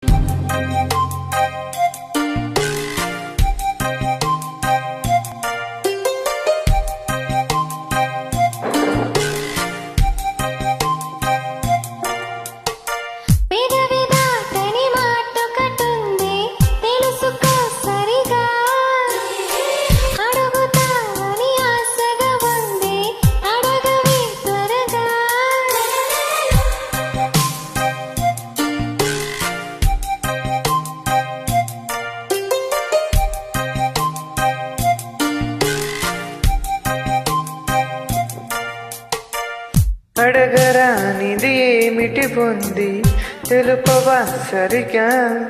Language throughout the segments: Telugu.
పెదవి దాటని మాటొకటుంది తెలుసుకో సరిగా అడుగుతావని ఆశగా ఉంది అడగవే త్వరగా అడగరానిది ఏమిటి పొంది తెలుపవా సరిగా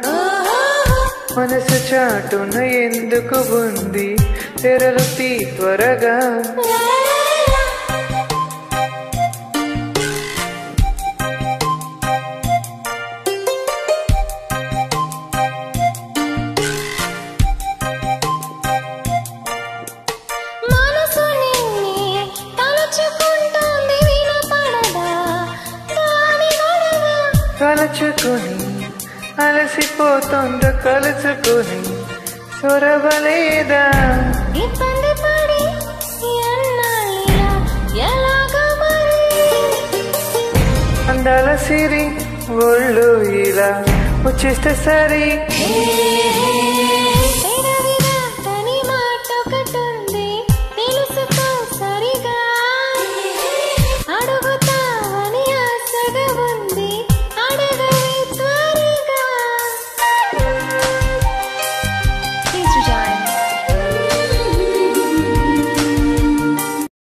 మనసు చాటున ఎందుకు ఉంది తెరలు తీ త్వరగా మనసు నిన్నే తలుచుకుంటోంది వినపడదా దాని గొడవ కలుచుకుని అలసిపోతుంద కలుచుకుని చొరవలేదా ఇబ్బంది పడి ఎన్నాళ్ళిలా ఎలాగ మరి అందాల సిరి ఒళ్ళు ఇలా వచ్చేస్తే సరి హే, హే,